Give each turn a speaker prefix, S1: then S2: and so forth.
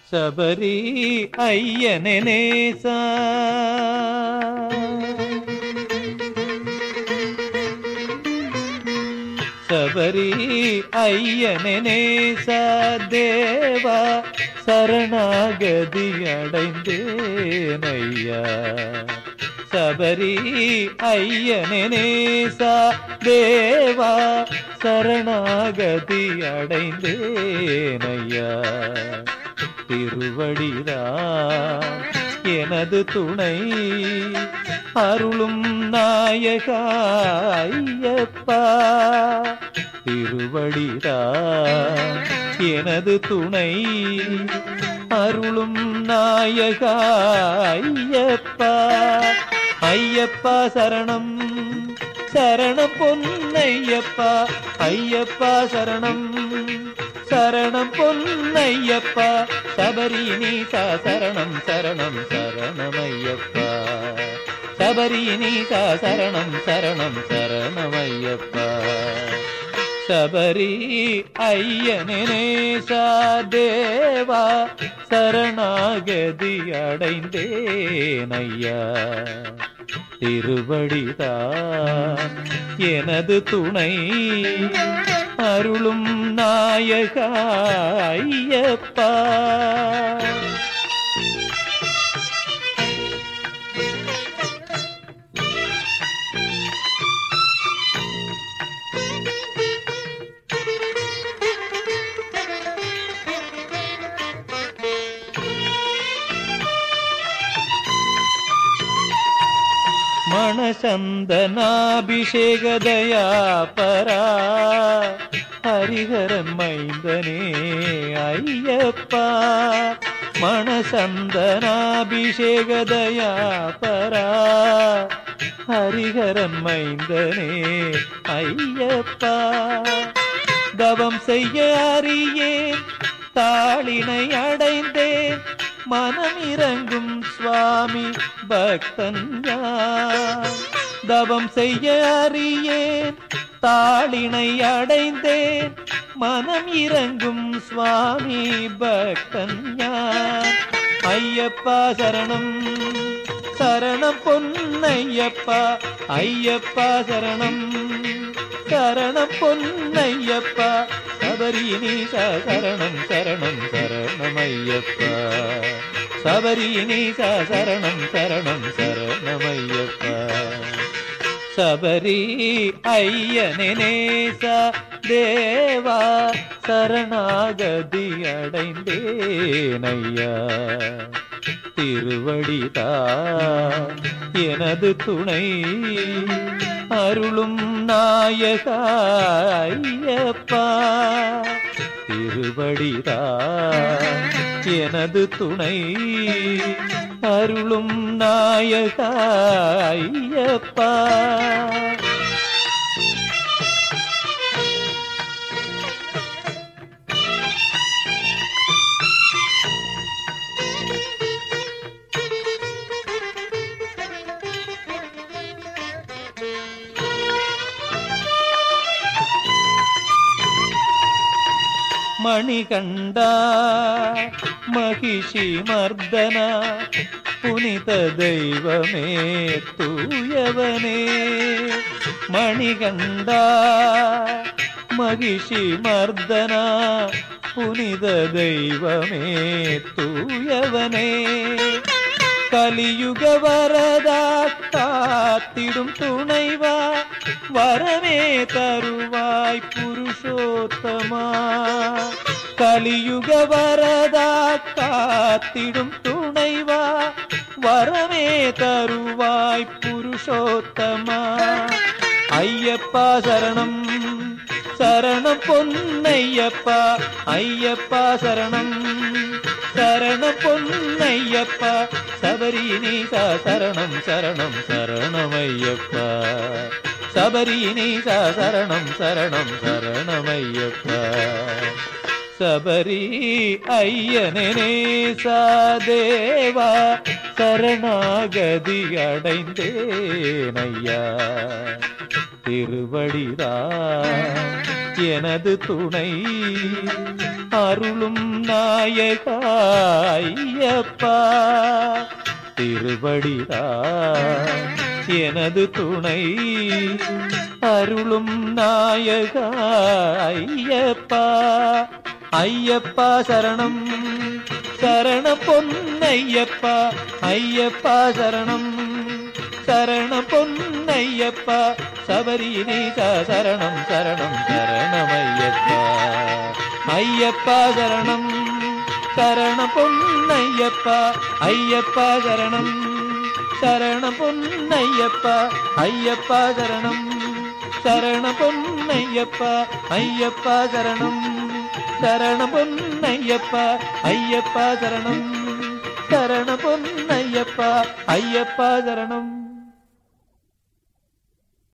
S1: சபரி ஐயனே நேசா சபரி ஐயனே நேசா தேவா சரணாகதி அடைந்தேன் ஐயா சபரி ஐயனே நேசா தேவா சரணாகதி அடைந்தேன் ஐயா திருவடிதான் எனது துணை அருளும் நாயகா ஐயப்பா திருவடிதான் எனது துணை அருளும் நாயகா ஐயப்பா ஐயப்பா சரணம் சரணம் பொன்னையப்பா ஐயப்பா சரணம் சரணம் பொன்னையப்பா சபரி நீசா சரணம் சரணம் சரணம் ஐயப்பா சபரி நீசா சரணம் சரணம் சரணம் ஐயப்பா சபரி ஐயனேசா தேவா சரணாகதி அடைந்தேன் ஐயா திருவடிதான் எனது துணை அருளும் நாயகா ஐயப்பா மணசந்தனாபிஷேகதயா பரா ஹரிஹரன் மைந்தனே ஐயப்பா மணசந்தனாபிஷேகதயா பரா ஹரிஹரன் மைந்தனே ஐயப்பா தவம் செய்ய அறியேன் தாளினை அடைந்தேன் மனம் இறங்கும் சுவாமி பக்தன் யான் தவம் செய்ய அறியேன் தாளினை அடைந்தேன் மனம் இறங்கும் சுவாமி பக்தன் யான் ஐயப்பா சரணம் சரணம் பொன்னையப்பா ஐயப்பா சரணம் சரணம் பொன்னையப்பா சபரி நீசா சரணம் சரணம் சரணம் ஐயப்பா சபரி நீசா சரணம் சரணம் சரணம் ஐயப்பா சபரி ஐயனேசா தேவா சரணாகதி அடைந்தேன் ஐயா திருவடிதா எனது துணை அருளும் நாயகா ஐயப்பா திருவடிதா எனது துணை அருளும் நாயகா ஐயப்பா மணிகண்டா மகிஷி மர்தன புனித தெய்வமே தூயவனே மணிகண்டா மகிஷி மர்தன புனித தெய்வமே தூயவனே கலியுக வரதா காத்திடும் துணைவா வரமே தருவாய் புருஷோத்தமா கலியுக வரதா காத்திடும் துணைவா வரமே தருவாய் புருஷோத்தமா ஐயப்பா சரணம் சரணம் பொன்னையப்பா ஐயப்பா சரணம் சரணம் பொன்னையப்பா சபரி நீசா சரணம் சரணம் சரணம் ஐயப்பா சபரி நீசா சரணம் சரணம் சரணம் ஐயப்பா சபரி ஐயனேசா தேவா சரணாகதி அடைந்தேன் ஐயா திருவடிதான் எனது துணை அருளும் நாயகா ஐயப்பா திருவடிதான் எனது துணை அருளும் நாயகா ஐயப்பா ஐயப்பா சரணம் சரண பொன்னையப்பா ஐயப்பா சரணம் சரண பொன்னையப்பா சபரிநீசா சரணம் சரணம் சரணம் ஐயப்பா ஐயப்பா சரணம் சரண பொன்னையப்பா ஐயப்பா சரணம் சரண பொன்னையப்பா ஐயப்பா சரணம் சரண பொன்னையப்பா ஐயப்பா சரணம் சரண பொன்னையப்பா ஐயப்பா சரணம் சரண பொன்னையப்பா ஐயப்பா சரணம்